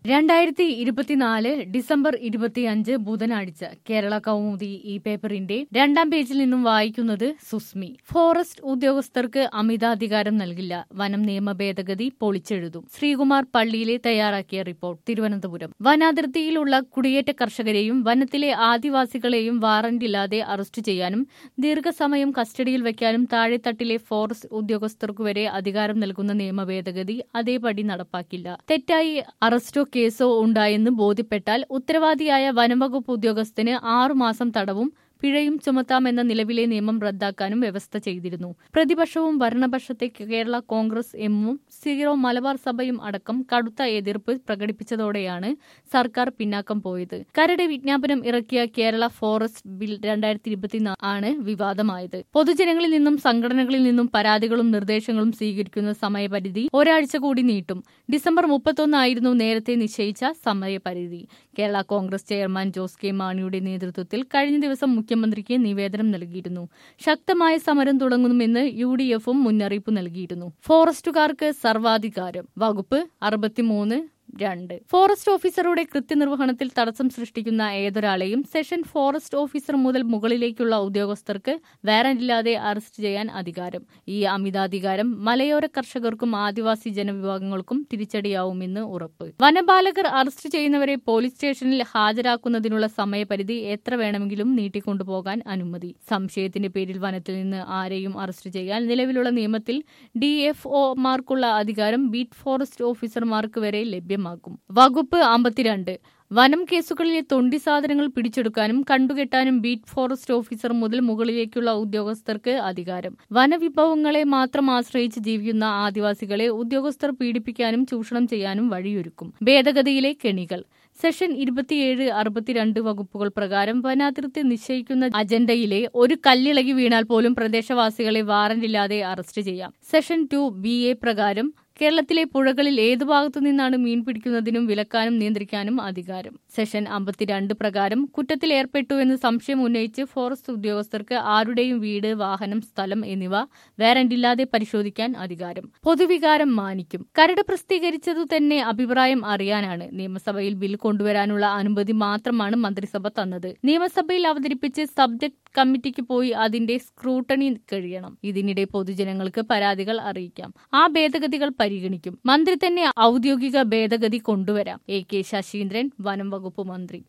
രണ്ടായിരത്തി ഇരുപത്തിനാല് ഡിസംബർ ഇരുപത്തിയഞ്ച് ബുധനാഴ്ച കേരള കൗമുദി ഈ പേപ്പറിന്റെ രണ്ടാം പേജിൽ നിന്നും വായിക്കുന്നത് സുസ്മി ഫോറസ്റ്റ് ഉദ്യോഗസ്ഥർക്ക് അമിതാധികാരം നൽകില്ല വനം നിയമ ഭേദഗതി പൊളിച്ചെഴുതും ശ്രീകുമാർ പള്ളിയിലെ തയ്യാറാക്കിയ റിപ്പോർട്ട് തിരുവനന്തപുരം വനാതിർത്തിയിലുള്ള കുടിയേറ്റ കർഷകരെയും വനത്തിലെ ആദിവാസികളെയും വാറന്റില്ലാതെ അറസ്റ്റ് ചെയ്യാനും ദീർഘസമയം കസ്റ്റഡിയിൽ വയ്ക്കാനും താഴെത്തട്ടിലെ ഫോറസ്റ്റ് ഉദ്യോഗസ്ഥർക്കു വരെ അധികാരം നൽകുന്ന നിയമ ഭേദഗതി അതേപടി നടപ്പാക്കില്ല തെറ്റായി അറസ്റ്റോ കേസോ ഉണ്ടായെന്ന് ബോധ്യപ്പെട്ടാൽ ഉത്തരവാദിയായ വനംവകുപ്പ് ഉദ്യോഗസ്ഥന് ആറുമാസം തടവും പിഴയും ചുമത്താമെന്ന നിലവിലെ നിയമം റദ്ദാക്കാനും വ്യവസ്ഥ ചെയ്തിരുന്നു പ്രതിപക്ഷവും ഭരണപക്ഷത്തെ കേരള കോൺഗ്രസ് എമ്മും സീറോ മലബാർ സഭയും അടക്കം കടുത്ത എതിർപ്പ് പ്രകടിപ്പിച്ചതോടെയാണ് സർക്കാർ പിന്നാക്കം പോയത് കരട് വിജ്ഞാപനം ഇറക്കിയ കേരള ഫോറസ്റ്റ് ബിൽ രണ്ടായിരത്തി ഇരുപത്തിനാല് ആണ് വിവാദമായത് പൊതുജനങ്ങളിൽ നിന്നും സംഘടനകളിൽ നിന്നും പരാതികളും നിർദ്ദേശങ്ങളും സ്വീകരിക്കുന്ന സമയപരിധി ഒരാഴ്ച കൂടി നീട്ടും ഡിസംബർ മുപ്പത്തൊന്നായിരുന്നു നേരത്തെ നിശ്ചയിച്ച സമയപരിധി കേരള കോൺഗ്രസ് ചെയർമാൻ ജോസ് കെ മാണിയുടെ നേതൃത്വത്തിൽ കഴിഞ്ഞ ദിവസം മുഖ്യമന്ത്രിക്ക് നിവേദനം നൽകിയിരുന്നു ശക്തമായ സമരം തുടങ്ങുമെന്ന് യു ഡി എഫും മുന്നറിയിപ്പ് നൽകിയിരുന്നു ഫോറസ്റ്റുകാർക്ക് സർവാധികാരം വകുപ്പ് അറുപത്തിമൂന്ന് രണ്ട് ഫോറസ്റ്റ് ഓഫീസറുടെ കൃത്യനിർവഹണത്തിൽ തടസ്സം സൃഷ്ടിക്കുന്ന ഏതൊരാളെയും സെഷൻ ഫോറസ്റ്റ് ഓഫീസർ മുതൽ മുകളിലേക്കുള്ള ഉദ്യോഗസ്ഥർക്ക് വാറന്റില്ലാതെ അറസ്റ്റ് ചെയ്യാൻ അധികാരം ഈ അമിതാധികാരം മലയോര കർഷകർക്കും ആദിവാസി ജനവിഭാഗങ്ങൾക്കും തിരിച്ചടിയാവുമെന്ന് ഉറപ്പ് വനപാലകർ അറസ്റ്റ് ചെയ്യുന്നവരെ പോലീസ് സ്റ്റേഷനിൽ ഹാജരാക്കുന്നതിനുള്ള സമയപരിധി എത്ര വേണമെങ്കിലും നീട്ടിക്കൊണ്ടുപോകാൻ അനുമതി സംശയത്തിന്റെ പേരിൽ വനത്തിൽ നിന്ന് ആരെയും അറസ്റ്റ് ചെയ്യാൻ നിലവിലുള്ള നിയമത്തിൽ ഡിഎഫ്ഒമാർക്കുള്ള അധികാരം ബീറ്റ് ഫോറസ്റ്റ് ഓഫീസർമാർക്ക് വരെ ലഭ്യമാക്കും വകുപ്പ് അമ്പത്തിരണ്ട് വനം കേസുകളിലെ തൊണ്ടി സാധനങ്ങൾ പിടിച്ചെടുക്കാനും കണ്ടുകെട്ടാനും ബീറ്റ് ഫോറസ്റ്റ് ഓഫീസർ മുതൽ മുകളിലേക്കുള്ള ഉദ്യോഗസ്ഥർക്ക് അധികാരം വനവിഭവങ്ങളെ മാത്രം ആശ്രയിച്ച് ജീവിക്കുന്ന ആദിവാസികളെ ഉദ്യോഗസ്ഥർ പീഡിപ്പിക്കാനും ചൂഷണം ചെയ്യാനും വഴിയൊരുക്കും ഭേദഗതിയിലെ കെണികൾ സെഷൻ ഇരുപത്തിയേഴ് അറുപത്തിരണ്ട് വകുപ്പുകൾ പ്രകാരം വനാതിർത്തി നിശ്ചയിക്കുന്ന അജണ്ടയിലെ ഒരു കല്ലിളകി വീണാൽ പോലും പ്രദേശവാസികളെ വാറന്റില്ലാതെ അറസ്റ്റ് ചെയ്യാം സെഷൻ ടു ബി എ പ്രകാരം കേരളത്തിലെ പുഴകളിൽ ഏതു ഭാഗത്തു നിന്നാണ് മീൻ പിടിക്കുന്നതിനും വിലക്കാനും നിയന്ത്രിക്കാനും അധികാരം സെഷൻ അമ്പത്തിരണ്ട് പ്രകാരം കുറ്റത്തിൽ ഏർപ്പെട്ടു എന്ന് സംശയം ഉന്നയിച്ച് ഫോറസ്റ്റ് ഉദ്യോഗസ്ഥർക്ക് ആരുടെയും വീട് വാഹനം സ്ഥലം എന്നിവ വാറന്റില്ലാതെ പരിശോധിക്കാൻ അധികാരം പൊതുവികാരം മാനിക്കും കരട് പ്രസിദ്ധീകരിച്ചതു തന്നെ അഭിപ്രായം അറിയാനാണ് നിയമസഭയിൽ ബിൽ കൊണ്ടുവരാനുള്ള അനുമതി മാത്രമാണ് മന്ത്രിസഭ തന്നത് നിയമസഭയിൽ അവതരിപ്പിച്ച് സബ്ജക്ട് കമ്മിറ്റിക്ക് പോയി അതിന്റെ സ്ക്രൂട്ടണി കഴിയണം ഇതിനിടെ പൊതുജനങ്ങൾക്ക് പരാതികൾ അറിയിക്കാം ആ ഭേദഗതികൾ പരിഗണിക്കും മന്ത്രി തന്നെ ഔദ്യോഗിക ഭേദഗതി കൊണ്ടുവരാം എ കെ ശശീന്ദ്രൻ വനം വകുപ്പ് മന്ത്രി